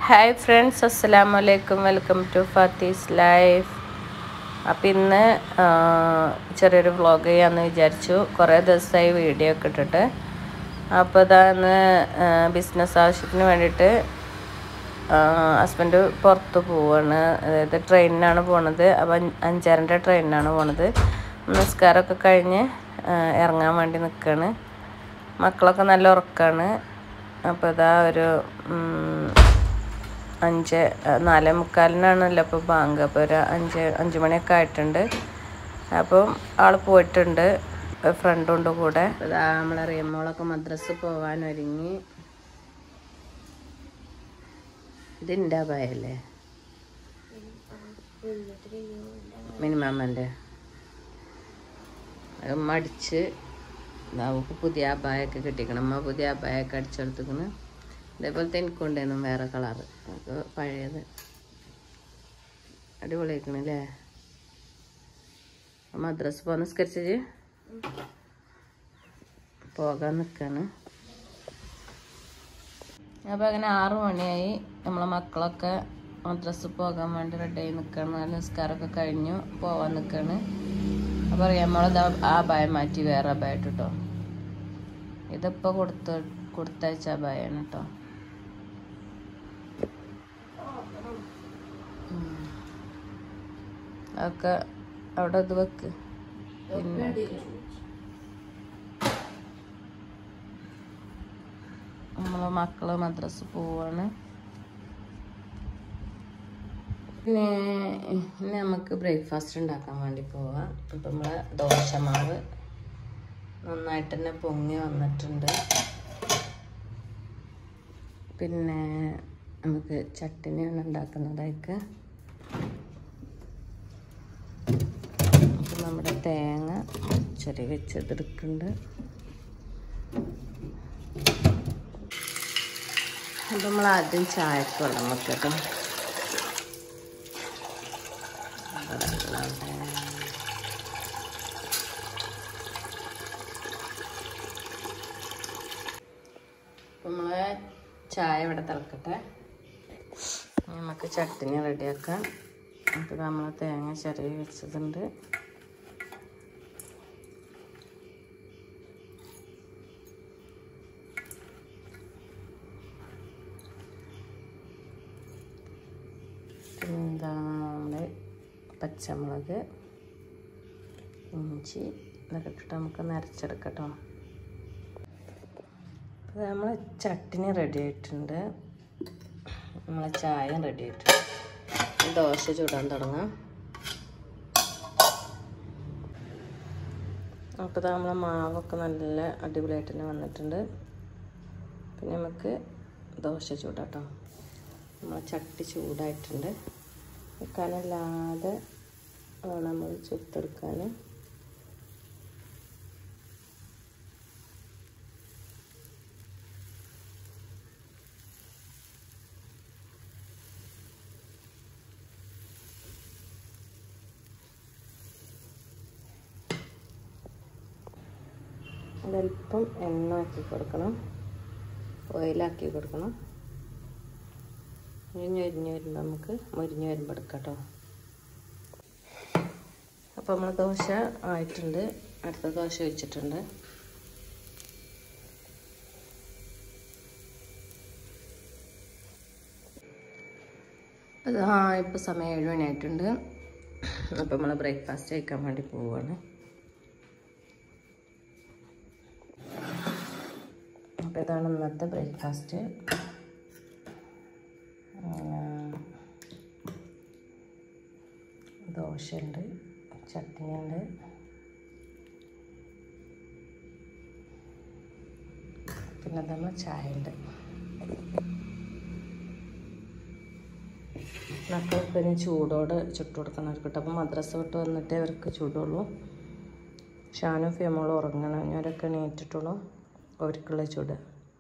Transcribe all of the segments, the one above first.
Hi friends അസ്സലാമു അലൈക്കും welcome to Fathi's life അപ്പം ഇന്ന് ആ, ചെറിയൊരു വ്ളോഗ് ചെയ്യാമെന്ന് വിചാരിച്ചു കുറേ ദിവസമായി വീഡിയോ ഒക്കെ ഇട്ടിട്ട് അപ്പോൾ ഇതാ ഇന്ന് ബിസിനസ് ആവശ്യത്തിന് വേണ്ടിയിട്ട് ഹസ്ബൻഡ് പുറത്ത് പോവാണ് അതായത് ട്രെയിനിനാണ് പോണത് അപ്പോൾ അഞ്ച് അഞ്ചരൻ്റെ ട്രെയിനിനാണ് പോണത് നിസ്കാരമൊക്കെ കഴിഞ്ഞ് ആ, ഇറങ്ങാൻ വേണ്ടി നിൽക്കുകയാണ് മക്കളൊക്കെ നല്ല ഉറക്കമാണ് അപ്പോൾ ഇതാ ഒരു ഉം, അഞ്ച് നാലേ മുക്കാലിനാണല്ലോ ഇപ്പോൾ ബാങ്ക് അപ്പോൾ ഒരു അഞ്ച് അഞ്ച് മണിയൊക്കെ ആയിട്ടുണ്ട് അപ്പം ആൾ പോയിട്ടുണ്ട് ഫ്രണ്ടുണ്ട് കൂടെ ഇതാ നമ്മളെ റിയമ്മോളൊക്കെ മദ്രസ് പോകാൻ ഒരുങ്ങി ഇതിൻ്റെ അപായല്ലേ മിനിമാമൻ്റെ അത് മടിച്ച് നമുക്ക് പുതിയ അപായൊക്കെ കിട്ടിക്കണം അമ്മ പുതിയ അപായൊക്കെ അടിച്ചെടുത്തിക്കണ് ഇതേപോലത്തെ എനിക്കുണ്ടായിരുന്നു വേറെ കളറ് അത് പഴയത് അടിപൊളിയാക്കണല്ലേ മദ്രസ് പോകാൻ നിസ്കരിച്ചത് പോകാൻ നിൽക്കാണ് അപ്പോൾ അങ്ങനെ ആറു മണിയായി നമ്മളെ മക്കളൊക്കെ മദ്രസ് പോകാൻ വേണ്ടി റെഡിയായി നിൽക്കുകയാണ് നല്ല നിസ്കാരമൊക്കെ കഴിഞ്ഞു പോവാൻ നിൽക്കുകയാണ് അപ്പോൾ അറിയാം നമ്മളത് ആ ഭയം മാറ്റി വേറെ അഭയമായിട്ട് കേട്ടോ ഇതിപ്പോൾ കൊടുത്ത് കൊടുത്തയച്ച അഭയാണ് കേട്ടോ ഉം. അതൊക്കെ അവിടെ ഇത് വെക്ക് പിന്നെ നമ്മളെ മക്കള് മദ്രസ് പോവാണ് പിന്നെ ഇനി നമുക്ക് ബ്രേക്ക്ഫാസ്റ്റ് ഉണ്ടാക്കാൻ വേണ്ടി പോവാം അപ്പം നമ്മളെ ദോശമാവ് നന്നായിട്ട് തന്നെ പൊങ്ങി വന്നിട്ടുണ്ട് പിന്നെ നമുക്ക് ചട്ടിനിയാണ് ഉണ്ടാക്കുന്നതായിക്ക് അപ്പം നമ്മുടെ തേങ്ങ ചെറിയ വെച്ചെടുക്കുന്നുണ്ട് അപ്പം നമ്മൾ ആദ്യം ചായക്ക് വെള്ളം വെക്കട്ടോ നമ്മളെ ചായ ഇവിടെ തിളക്കട്ടെ ഇനി നമുക്ക് ചട്ടിനി റെഡിയാക്കാം അപ്പോൾ നമ്മൾ തേങ്ങ ചെറിയ വെച്ചതുണ്ട് പിന്നെന്താ നമ്മൾ പച്ചമുളക് ഇഞ്ചി ഇതൊക്കെ ഇട്ടിട്ട് നമുക്ക് നരച്ചെടുക്കട്ടോ അപ്പോൾ നമ്മൾ ചട്ടിനി റെഡി ആയിട്ടുണ്ട് നമ്മളെ ചായ റെഡി ആയിട്ടുണ്ട് ഇനി ദോശ ചൂടാൻ തുടങ്ങാം അപ്പോൾ ഇതാ നമ്മളെ മാവൊക്കെ നല്ല അടിപൊളിയായിട്ട് തന്നെ വന്നിട്ടുണ്ട് പിന്നെ നമുക്ക് ദോശ ചൂടാട്ടോ നമ്മളെ ചട്ടി ചൂടായിട്ടുണ്ട് കനല്ലാതെ വേണം നമ്മൾ ചുട്ടെടുക്കാൻ ഒരല്പം എണ്ണ ആക്കി കൊടുക്കണം ഓയിലാക്കി കൊടുക്കണം മുരിഞ്ഞ് വരിഞ്ഞ് വരുമ്പോൾ നമുക്ക് മുരിഞ്ഞ് വരുമ്പോൾ എടുക്കാം കേട്ടോ അപ്പോൾ നമ്മൾ ദോശ ആയിട്ടുണ്ട് അടുത്ത ദോശ വെച്ചിട്ടുണ്ട് അത് ആ ഇപ്പോൾ സമയം ഏഴ് മണിയായിട്ടുണ്ട് അപ്പോൾ നമ്മൾ ബ്രേക്ക്ഫാസ്റ്റ് കഴിക്കാൻ വേണ്ടി പോവുകയാണ് അപ്പോൾ ഇതാണ് ഇന്നത്തെ ബ്രേക്ക്ഫാസ്റ്റ് ദോശയുണ്ട് ചട്നിയുണ്ട് പിന്നെ നമ്മൾ ചായ ഉണ്ട് മക്കൾക്ക് ഇനി ചൂടോടെ ചുട്ടു കൊടുക്കണവർക്ക് കേട്ടോ അപ്പോൾ മദ്രസ വിട്ട് വന്നിട്ടേ അവർക്ക് ചൂടുള്ളൂ ഷാനും ഫിയമോളും ഉറങ്ങണം ഞാനൊക്കെ എണീറ്റിട്ടുള്ളൂ അവർക്കുള്ള ചൂട്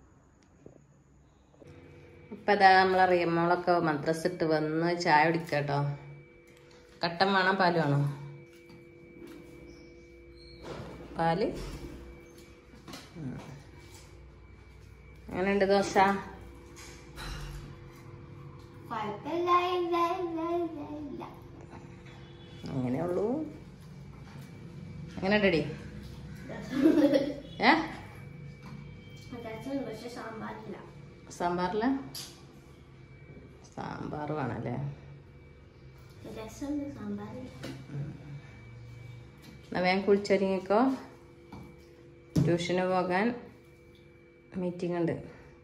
ഇപ്പം അതാ നമ്മളറിയുമ്പോളൊക്കെ മദ്രസ് ഇട്ട് വന്ന് ചായ കുടിക്കട്ടോ കട്ടൻ വേണോ പാല് വേണോ പാല് അങ്ങനെയുണ്ട് ദോശ അങ്ങനെയുള്ളൂ അങ്ങനെ ഡടി ഏ പക്ഷെ സാമ്പാറില്ല സാമ്പാറില സാമ്പാർ വേണല്ലേ രസമുണ്ട് സാമ്പാറില്ല എന്നാ വേഗം കുളിച്ചൊരുങ്ങിക്കോ ട്യൂഷന് പോകാൻ മീറ്റിംഗ് ഉണ്ട്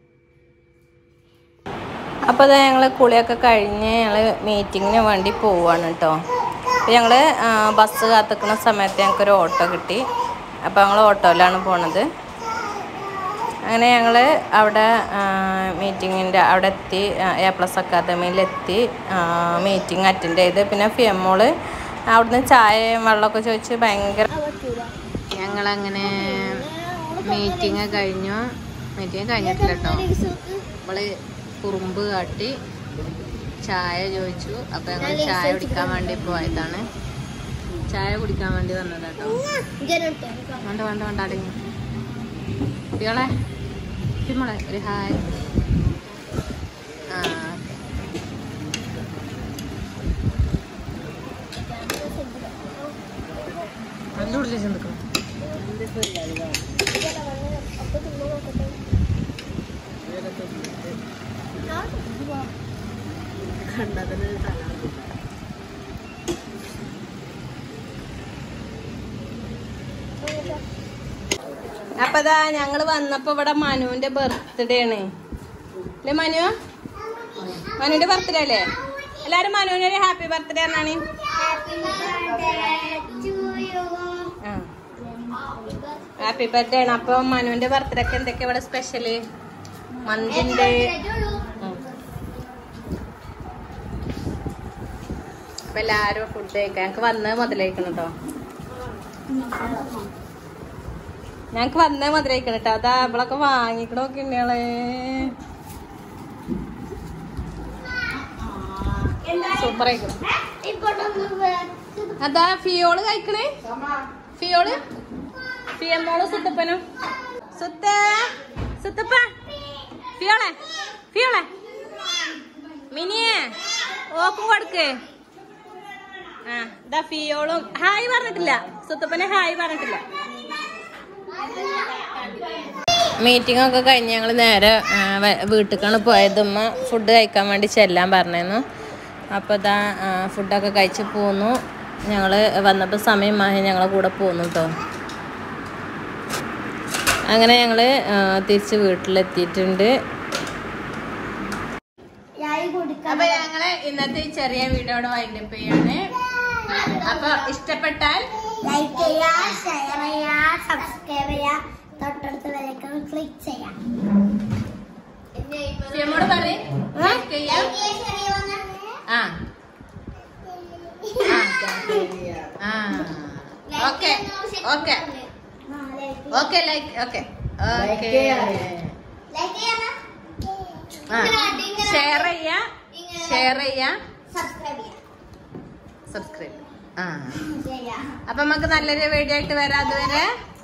അപ്പോൾ അത് ഞങ്ങൾ കുളിയൊക്കെ കഴിഞ്ഞ് ഞങ്ങൾ മീറ്റിങ്ങിന് വേണ്ടി പോവാണ് കേട്ടോ അപ്പോൾ ഞങ്ങൾ ബസ് കാത്തിക്കുന്ന സമയത്ത് ഞങ്ങൾക്കൊരു ഓട്ടോ കിട്ടി അപ്പോൾ ഞങ്ങൾ ഓട്ടോയിലാണ് പോണത് അങ്ങനെ ഞങ്ങൾ അവിടെ മീറ്റിങ്ങിൻ്റെ അവിടെ എത്തി എ പ്ലസ് അക്കാദമിയിലെത്തി മീറ്റിംഗ് അറ്റൻഡ് ചെയ്ത് പിന്നെ ഫിയമ്മോള് അവിടുന്ന് ചായയും വെള്ളമൊക്കെ ചോദിച്ച് ഭയങ്കര ഞങ്ങളങ്ങനെ മീറ്റിംഗ് കഴിഞ്ഞു മീറ്റിംഗ് കഴിഞ്ഞിട്ടില്ല കേട്ടോ നമ്മള് കുറുമ്പ് കാട്ടി ചായ ചോദിച്ചു അപ്പൊ ഞങ്ങൾ ചായ കുടിക്കാൻ വേണ്ടി പോയതാണ് ചായ കുടിക്കാൻ വേണ്ടി വന്നതാട്ടോ വേണ്ട വേണ്ട വേണ്ട അടങ്ങി കുട്ടികളെ കുട്ടിമോളെ ഒരു ഹായ് ആ നല്ല കുടിച്ചു ചിന്തിക്കണം അപ്പൊ ഇതാ ഞങ്ങള് വന്നപ്പോ ഇവിടെ മനുവിന്റെ ബർത്ത്ഡേ ആണ് അല്ലേ മനു മനുവിന്റെ ബർത്ത്ഡേ അല്ലേ എല്ലാരും മനുവിന് ഒരു ഹാപ്പി ബർത്ത്ഡേ എന്നാണ് ഹാപ്പി ബർത്ത്ഡേ ആണ് അപ്പൊ മനുവിന്റെ ബർത്ത്ഡേക്ക് എന്തൊക്കെയാ ഇവിടെ സ്പെഷ്യല് മന്തിണ്ട് ഉം. അപ്പൊ എല്ലാരും ഫുഡ് കഴിക്കാം ഞങ്ങക്ക് വന്ന് മുതലേക്കണം കേട്ടോ ഞങ്ങക്ക് വന്നേ മുതലേക്കണം കേട്ടോ അതാ ഇവളൊക്കെ വാങ്ങിക്കണോക്കെ ഉണ്ണിയാളെ സൂപ്പർ ആയിക്കണം അതാ ഫിയോള് കഴിക്കണേ ഫിയോള് ഫിയമ്മോള് സുത്തപ്പനും സുത്ത സുത്തപ്പ ഫിയോളെ ഫിയോളെ മിനിയെ ഓക്കും കൊടുക്ക് ആ ഇതാ ഫിയോളും ഹായ് പറഞ്ഞിട്ടില്ല സുത്തപ്പനെ ഹായ് പറഞ്ഞിട്ടില്ല മീറ്റിംഗ് ഒക്കെ കഴിഞ്ഞ് ഞങ്ങൾ നേരെ വീട്ടിലേക്കാണ് പോയത് ഉമ്മ ഫുഡ് കഴിക്കാൻ വേണ്ടി ചെല്ലാൻ പറഞ്ഞിരുന്നു അപ്പോൾ ഇതാ ആ, ഫുഡൊക്കെ കഴിച്ച് പോന്നു ഞങ്ങൾ വന്നപ്പോൾ സമയമായി ഞങ്ങളെ കൂടെ പോന്നു കേട്ടോ അങ്ങനെ ഞങ്ങൾ തിരിച്ച് വീട്ടിലെത്തിയിട്ടുണ്ട് അപ്പൊ ഞങ്ങള് ഇന്നത്തെ ഈ ചെറിയ വീഡിയോയുടെ വൈൻഡപ്പ് ചെയ്യാണ് അപ്പൊ ഇഷ്ടപ്പെട്ടാൽ ലൈക്ക് ചെയ്യാ ഷെയർ ചെയ്യാ സബ്സ്ക്രൈബ് ചെയ്യാ തൊട്ടടുത്ത് വിലക്കം ക്ലിക്ക് ചെയ്യാം സിയമോട് പറയും ലൈക്ക് ചെയ്യാം ആ ആ okay okay okay like okay okay ആ ഷെയർ ചെയ്യാ ഷെയർ ചെയ്യാ സബ്സ്ക്രൈബ് ചെയ്യാം സബ്സ്ക്രൈബ് ആ ചെയ്യാം അപ്പൊ നമുക്ക് നല്ലൊരു വീഡിയോ ആയിട്ട് വരാം അതുവരെ